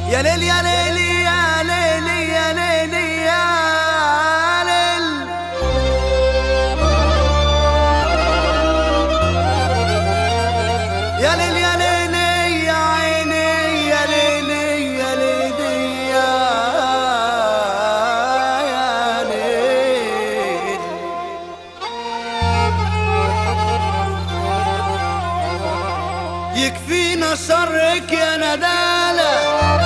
يا ليل يا ليل يا ليل يا ليل يا ليل يا ليل يا ليل يا عيني يا ليل يا ليل يا يا ليل يكفينا شرك يا ندالة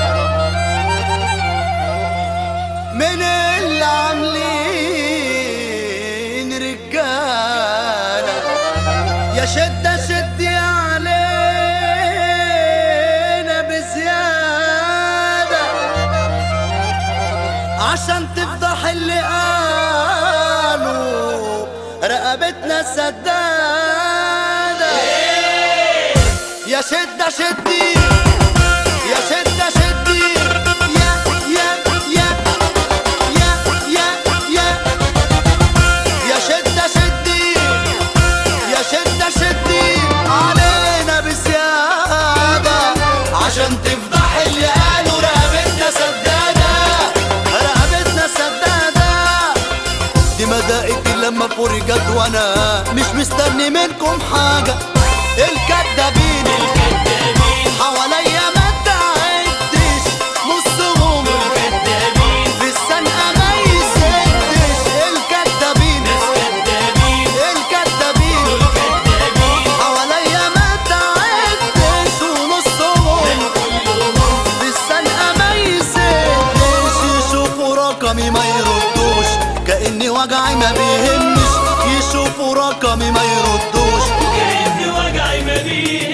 من اللي عاملين رجالة يا شدة شدي علينا بزيادة عشان تفضح اللي قالوا رقبتنا سدادة يا شدة شدي يا شدة شدي يا يا يا يا يا يا يا شدة شدي يا شدة شدي علينا بزيادة عشان تفضح اللي قالوا رقبتنا سدادة رقبتنا سدادة دي مدائك لما فرجت وانا مش مستني منكم حاجة الكدابين حواليا ما تعدش نصهم في السنة ما يسدش الكدابين الكدابين حواليا ما تعدش ونصهم في السنة ما يسدش يشوفوا رقمي ما يردوش كأني وجعي ما بيهمش يشوفوا رقمي ما يردوش كأني وجعي ما بيهمني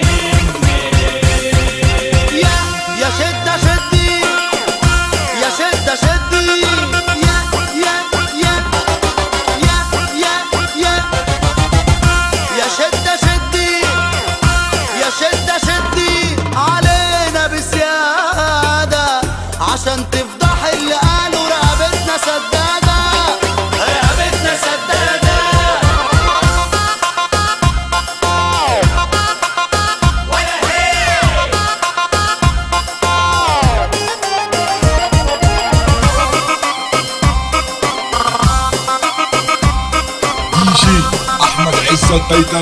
يا يا شدة شدي يا شدة شدي يا يا يا يا يا يا يا شدة شدي يا شدة شدي علينا بزيادة عشان تفضح اللي قالوا رقبتنا سدادة رقبتنا سدادة ولا هي دي جي احمد عزت تيتن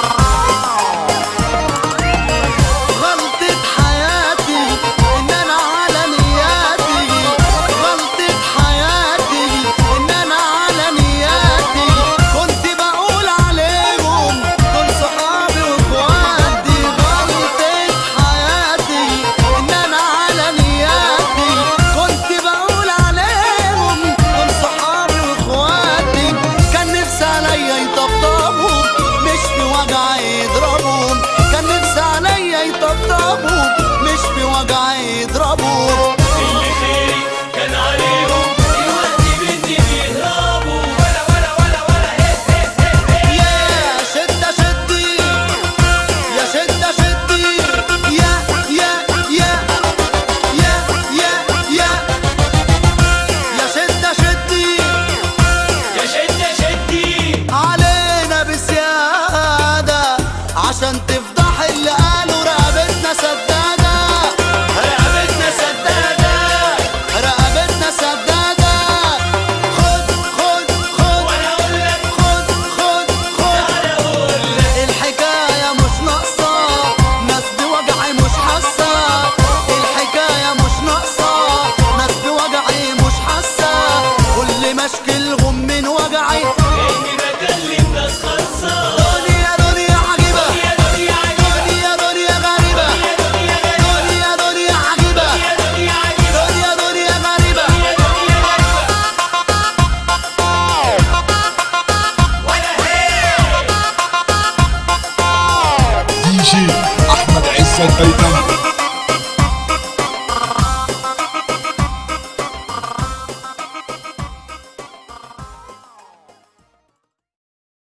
غلطة حياتي إن أنا على نياتي غلطة حياتي إن أنا على نياتي كنت بقول عليهم دول صحابي وإخواتي غلطة حياتي إن أنا على نياتي كنت بقول عليهم دول صحابي وإخواتي كان نفسي عليا يطبطبوا مش في وجعي يضربهم كان نفسي عليا يطبطبوا مش في وجعي يضربوا